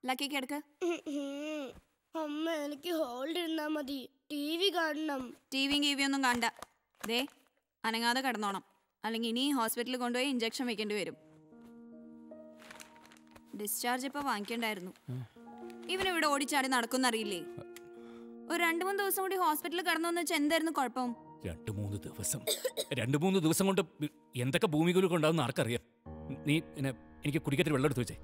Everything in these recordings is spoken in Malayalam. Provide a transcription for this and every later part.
ലക്കി കിടക്ക് അമ്മ എനിക്ക് ഹോൾഡ് ഇരുന്നാ മതി ടി വി കാണണം ടി വിയും കി ഒന്നും കണ്ട ദേ അനങ്ങാതെ കിടന്നോണം അല്ലെങ്കിൽ ഇനി ഹോസ്പിറ്റലിൽ കൊണ്ടുപോയി ഇഞ്ചക്ഷൻ വെക്കേണ്ടി വരും ഡിസ്ചാർജ് ഇപ്പോൾ വാങ്ങിക്കണ്ടായിരുന്നു ഇവനിവിടെ ഓടിച്ചാടി നടക്കുന്നറിയില്ലേ ഒരു രണ്ട് മൂന്ന് ദിവസം കൂടി ഹോസ്പിറ്റലിൽ കിടന്നു വെച്ചാൽ എന്തായിരുന്നു കുഴപ്പം രണ്ട് മൂന്ന് ദിവസം രണ്ട് മൂന്ന് ദിവസം കൊണ്ട് എന്തൊക്കെ ഭൂമികുലൊക്കെ ഉണ്ടാവുന്ന ആർക്കറിയാം നീ എന്നെ എനിക്ക് കുടിക്കത്തിൽ വെള്ളം എടുത്ത് വെച്ചേ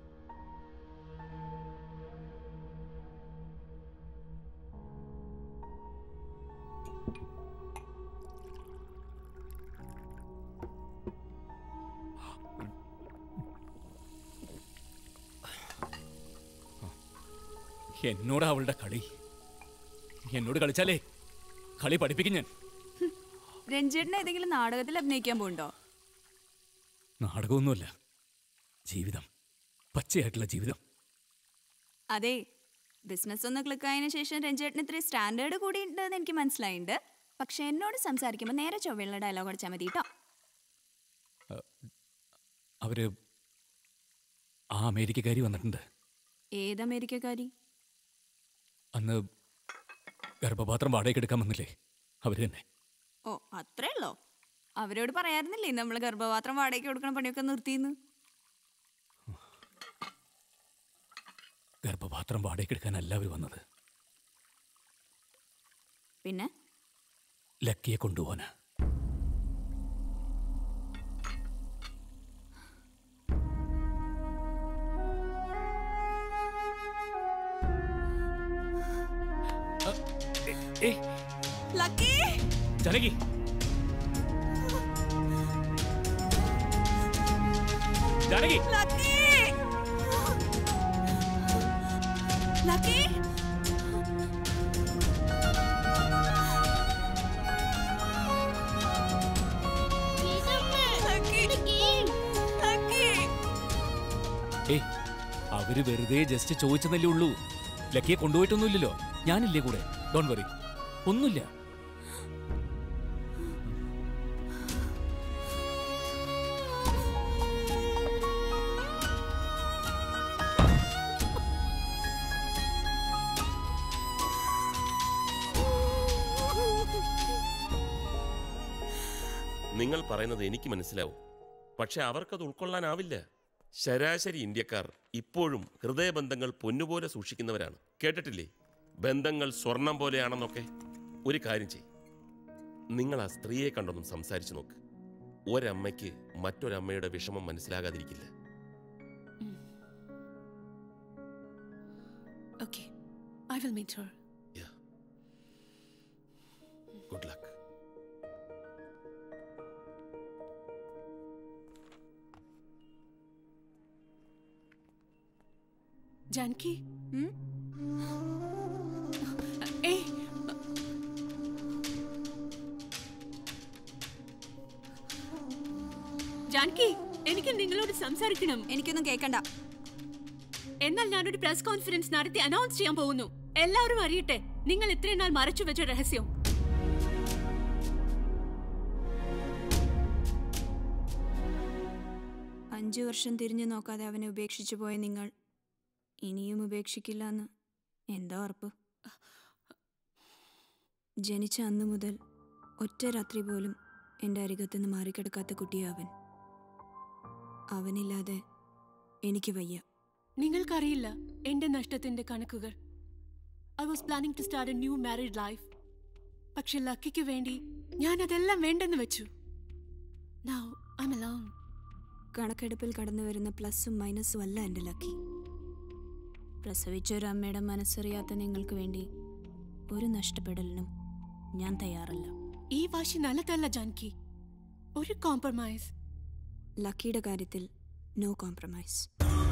എന്നോട് അവളുടെ കളി എന്നോട് കളിച്ചാലേ കളി പഠിപ്പിക്കും ഞാൻ രഞ്ജേട്ടന് ഏതെങ്കിലും നാടകത്തിൽ അഭിനയിക്കാൻ പോകണ്ടോ നാടകമൊന്നുമല്ല ജീവിതം പച്ചയായിട്ടുള്ള ജീവിതം അതെ ബിസിനസ് ഒന്ന് ക്ലിക്ക് ആയതിനു ശേഷം രഞ്ജേട്ടന് ഇത്രയും സ്റ്റാൻഡേർഡ് കൂടി ഉണ്ടെന്ന് എനിക്ക് മനസ്സിലായിട്ടുണ്ട് പക്ഷെ എന്നോട് സംസാരിക്കുമ്പോൾ നേരെ ചൊവ്വയുള്ള ഡയലോഗ് അടിച്ചാൽ മതി കേട്ടോ അവര് ആ അമേരിക്കക്കാരി വന്നിട്ടുണ്ട് ഏത് അമേരിക്കക്കാരി അന്ന് ഗർഭപാത്രം വാടകയ്ക്ക് എടുക്കാൻ വന്നില്ലേ അവര് തന്നെ ഓ അത്രേ ഉള്ളോ അവരോട് പറയാറുന്നില്ലേ നമ്മൾ ഗർഭപാത്രം വാടകയ്ക്ക് കൊടുക്കണ പണിയൊക്കെ നിർത്തിയെന്ന് ഗർഭപാത്രം വാടകയ്ക്ക് എടുക്കാനല്ല അവർ വന്നത് പിന്നെ ലക്കിയെ കൊണ്ടുപോകാനാ ഏയ് Lucky Janaki Janaki Lucky Lucky Lucky Lucky ഏയ് അവര് വെറുതെ ജസ്റ്റ് ചോദിച്ചതല്ലേ ഉള്ളൂ ലക്കിയെ കൊണ്ടുപോയിട്ടൊന്നുമില്ലല്ലോ ഞാനില്ലേ കൂടെ ഡോൺ വറി ഒന്നുമില്ല നിങ്ങൾ പറയുന്നത് എനിക്ക് മനസ്സിലാവും പക്ഷെ അവർക്കത് ഉൾക്കൊള്ളാനാവില്ല ശരാശരി ഇന്ത്യക്കാർ ഇപ്പോഴും ഹൃദയബന്ധങ്ങൾ പൊന്നുപോലെ സൂക്ഷിക്കുന്നവരാണ് കേട്ടിട്ടില്ലേ ബന്ധങ്ങൾ സ്വർണം പോലെയാണെന്നൊക്കെ ഒരു കാര്യം ചെയ് നിങ്ങൾ ആ സ്ത്രീയെ കണ്ടൊന്നും സംസാരിച്ചു നോക്ക് ഒരമ്മയ്ക്ക് മറ്റൊരമ്മയുടെ വിഷമം മനസ്സിലാകാതിരിക്കില്ല Okay, I will meet her. Good luck Janki? ഏയ് ജാൻകി എനിക്ക് നിങ്ങളോട് സംസാരിക്കണം എനിക്കൊന്നും കേൾക്കണ്ട എന്നാൽ ഞാനൊരു പ്രസ് കോൺഫറൻസ് നടത്തി അനൗൺസ് ചെയ്യാൻ പോകുന്നു എല്ലാവരും അറിയട്ടെ നിങ്ങൾ ഇത്രയും നാൾ മറച്ചു വെച്ച രഹസ്യം അഞ്ചു വർഷം തിരിഞ്ഞു നോക്കാതെ അവനെ ഉപേക്ഷിച്ചു പോയ നിങ്ങൾ ഇനിയും ഉപേക്ഷിക്കില്ല എന്ന് എന്താ ഉറപ്പ് ജനിച്ച അന്നു മുതൽ ഒറ്റ രാത്രി പോലും എൻ്റെ അരികത്തുനിന്ന് മാറിക്കിടക്കാത്ത കുട്ടിയാ അവൻ അവനില്ലാതെ എനിക്ക് വയ്യ നിങ്ങൾക്കറിയില്ല എന്റെ നഷ്ടത്തിന്റെ കണക്കുകൾ I was planning to start a new married life പക്ഷെ ലക്കിക്ക് വേണ്ടി ഞാൻ അതെല്ലാം വേണ്ടെന്ന് വെച്ചു നൗ ഐ എം അലോൺ കണക്കെടുപ്പിൽ കടന്നു വരുന്ന പ്ലസും മൈനസും അല്ല എൻ്റെ ലക്കി പ്രസവിച്ച ഒരു അമ്മയുടെ മനസ്സറിയാത്ത നിങ്ങൾക്ക് വേണ്ടി ഒരു നഷ്ടപ്പെടലിനും ഞാൻ തയ്യാറല്ല ഈ വാശി നല്ലതല്ല ജാൻകി ഒരു കോംപ്രമൈസ് ലക്കിയുടെ കാര്യത്തിൽ നോ കോംപ്രമൈസ്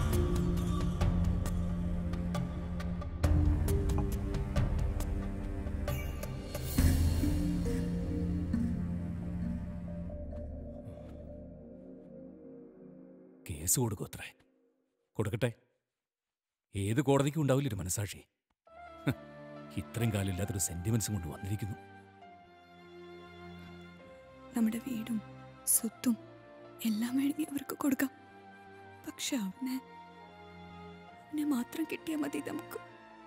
കേസ് കൊടുക്കും അത്രേ കൊടുക്കട്ടെ ഏത് കോടതിക്കും ഉണ്ടാവില്ല ഒരു മനസാക്ഷി ഹ്, ഇത്രയും കാലം ഇല്ലാത്തൊരു സെന്റിമെന്റ്സും കൊണ്ട് വന്നിരിക്കുന്നു നമ്മുടെ വീടും സ്വത്തും എല്ലാം വേണമെങ്കിൽ അവർക്ക് കൊടുക്കാം പക്ഷെ അവനെ അവനെ മാത്രം കിട്ടിയാൽ മതി നമുക്ക്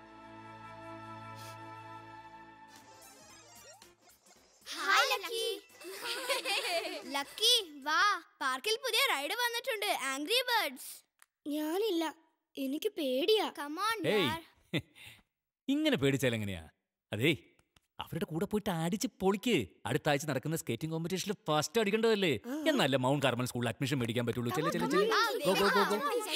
ഹായ് ലക്കി ലക്കി വാ പാർക്കിൽ പുതിയ റൈഡ് വന്നിട്ടുണ്ട് ആംഗ്രി ബേർഡ്സ് ഞാനില്ല എനിക്ക് പേടിയാ കമോൺ ഏയ് ഇങ്ങനെ പേടിച്ചാൽ എങ്ങനെയാ അതേ അവരുടെ കൂടെ പോയിട്ട് അടിച്ച് പൊളിക്ക് അടുത്ത ആഴ്ച നടക്കുന്ന സ്കേറ്റിംഗ് കോമ്പറ്റീഷനിൽ ഫസ്റ്റ് അടിക്കേണ്ടതല്ലേ എന്നല്ല മൗണ്ട് കാർമൽ സ്കൂളിൽ അഡ്മിഷൻ മേടിക്കാൻ പറ്റുള്ളൂ ചെല്ലെ ചെല്ലെ ചെല്ലെ go go go go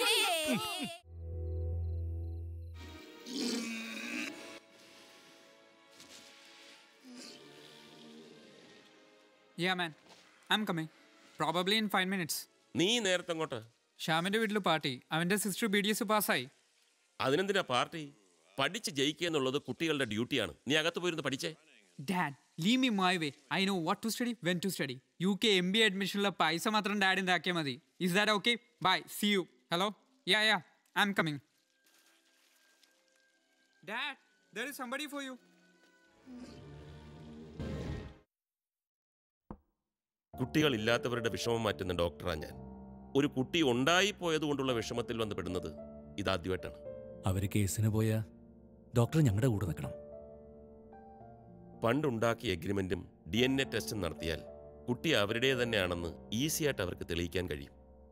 Yeah, man. I'm coming. Probably in five minutes. നീ നേരത്തെ അങ്ങോട്ട് ഷ്യാമിന്റെ വീട്ടിൽ പാർട്ടി അവന്റെ സിസ്റ്റർ ബി ഡി എസ് പാസ്സായി അതിനെന്തിനാ പാർട്ടി പഠിച്ച് ജയിക്കുക എന്നുള്ളത് കുട്ടികളുടെ ഡ്യൂട്ടിയാണ് നീ അകത്ത് പോയിരുന്ന് പഠിച്ചേ dad leave me my way I know what to study when to study U K M B അഡ്മിഷനുള്ള പൈസ മാത്രം ഡാഡിൻ്റെ ആക്കിയാൽ മതി is that okay bye see you hello yeah yeah I'm coming dad there is somebody for you കുട്ടികളില്ലാത്തവരുടെ വിഷമം മാറ്റുന്ന ഡോക്ടറാണ് ഞാൻ ഒരു കുട്ടി ഉണ്ടായിപ്പോയത് കൊണ്ടുള്ള വിഷമത്തിൽ വന്ന് പെടുന്നത് ഇതാദ്യമായിട്ടാണ് അവര് കേസിന് പോയാ ഡോക്ടർ ഞങ്ങളുടെ കൂടെ നിൽക്കണം പണ്ടുണ്ടാക്കിയ എഗ്രിമെന്റും ഡി എൻ എ ടെസ്റ്റും നടത്തിയാൽ കുട്ടി അവരുടെ തന്നെയാണെന്ന് ഈസിയായിട്ട് അവർക്ക് തെളിയിക്കാൻ കഴിയും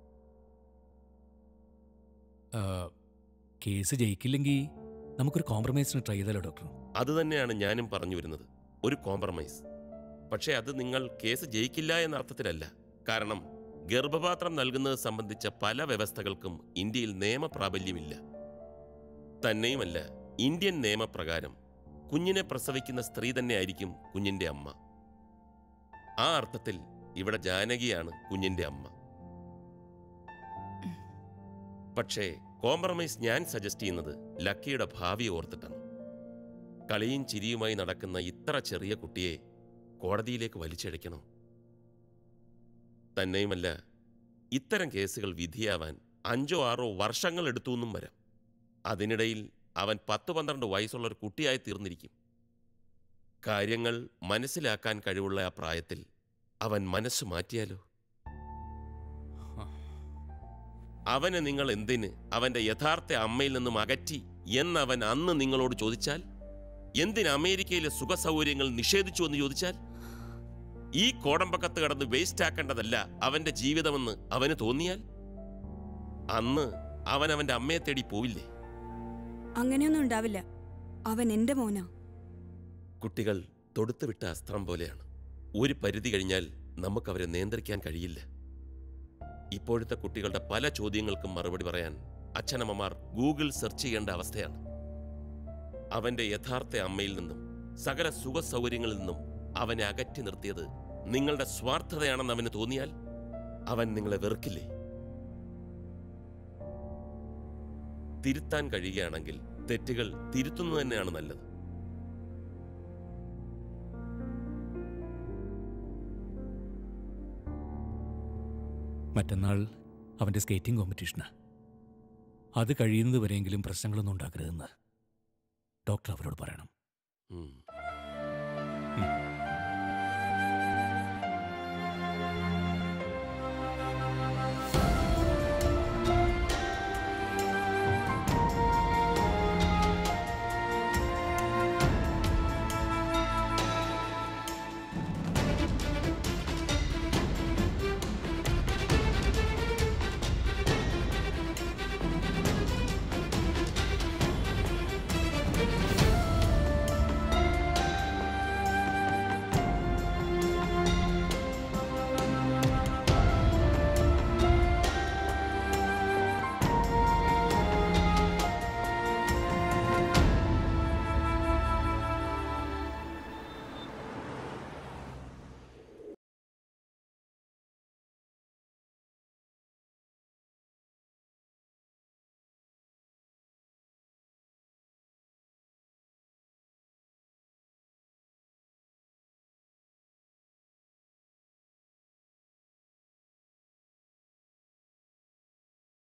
ആ, കേസ് ജയിക്കില്ലെങ്കിൽ നമുക്കൊരു കോംപ്രമൈസിന് ട്രൈ ചെയ്താലോ ഡോക്ടർ അതുതന്നെയാണ് ഞാനും പറഞ്ഞു വരുന്നത് ഒരു കോംപ്രമൈസ് പക്ഷേ അത് നിങ്ങൾ കേസ് ജയിക്കില്ല എന്ന അർത്ഥത്തിലല്ല കാരണം ഗർഭപാത്രം നൽകുന്നത് സംബന്ധിച്ച പല വ്യവസ്ഥകൾക്കും ഇന്ത്യയിൽ നിയമപ്രാബല്യമില്ല തന്നെയുമല്ല ഇന്ത്യൻ നിയമപ്രകാരം കുഞ്ഞിനെ പ്രസവിക്കുന്ന സ്ത്രീ തന്നെയായിരിക്കും കുഞ്ഞിന്റെ അമ്മ ആ അർത്ഥത്തിൽ ഇവിടെ ജാനകിയാണ് കുഞ്ഞിന്റെ അമ്മ പക്ഷേ കോംപ്രമൈസ് ഞാൻ സജസ്റ്റ് ചെയ്യുന്നത് ലക്കിയുടെ ഭാവി ഓർത്തിട്ടാണ് കളിയും ചിരിയുമായി നടക്കുന്ന ഇത്ര ചെറിയ കുട്ടിയെ കോടതിയിലേക്ക് വലിച്ചഴയ്ക്കണം തന്നെയുമല്ല ഇത്തരം കേസുകൾ വിധിയാവാൻ അഞ്ചോ ആറോ വർഷങ്ങൾ എടുത്തു എന്നും വരാം അതിനിടയിൽ അവൻ പത്ത് പന്ത്രണ്ട് വയസ്സുള്ള ഒരു കുട്ടിയായി തീർന്നിരിക്കും കാര്യങ്ങൾ മനസ്സിലാക്കാൻ കഴിവുള്ള ആ പ്രായത്തിൽ അവൻ മനസ്സ് മാറ്റിയാലോ അവനെ നിങ്ങൾ എന്തിന് അവന്റെ യഥാർത്ഥ അമ്മയിൽ നിന്നും അകറ്റി എന്നവൻ അന്ന് നിങ്ങളോട് ചോദിച്ചാൽ എന്തിന് അമേരിക്കയിലെ സുഖസൗകര്യങ്ങൾ നിഷേധിച്ചു എന്ന് ചോദിച്ചാൽ ഈ കോടമ്പക്കത്ത് കടന്ന് വേസ്റ്റ് ആക്കേണ്ടതല്ല അവന്റെ ജീവിതമെന്ന് അവന് തോന്നിയാൽ അന്ന് അവൻ അവന്റെ അമ്മയെ തേടി പോവില്ലേ അങ്ങനെയൊന്നും ഉണ്ടാവില്ല അവൻ എന്റെ മോനാ കുട്ടികൾ തൊടുത്തുവിട്ട അസ്ത്രം പോലെയാണ് ഒരു പരിധി കഴിഞ്ഞാൽ നമുക്ക് അവരെ നിയന്ത്രിക്കാൻ കഴിയില്ല ഇപ്പോഴത്തെ കുട്ടികളുടെ പല ചോദ്യങ്ങൾക്കും മറുപടി പറയാൻ അച്ഛനമ്മമാർ ഗൂഗിൾ സെർച്ച് ചെയ്യേണ്ട അവസ്ഥയാണ് അവന്റെ യഥാർത്ഥ അമ്മയിൽ നിന്നും സകല സുഖ സൗകര്യങ്ങളിൽ നിന്നും അവനെ അകറ്റി നിർത്തിയത് നിങ്ങളുടെ സ്വാർത്ഥതയാണെന്ന് അവന് തോന്നിയാൽ അവൻ നിങ്ങളെ വെറുക്കില്ലേ തിരുത്താൻ കഴിയുകയാണെങ്കിൽ തെറ്റുകൾ തിരുത്തുന്നത് തന്നെയാണ് നല്ലത് മറ്റന്നാൾ അവന്റെ സ്കേറ്റിംഗ് കോമ്പറ്റീഷന് അത് കഴിയുന്നത് വരെയെങ്കിലും പ്രശ്നങ്ങളൊന്നും ഉണ്ടാക്കരുതെന്ന് ഡോക്ടർ അവരോട് പറയണം ഉം. ഉം.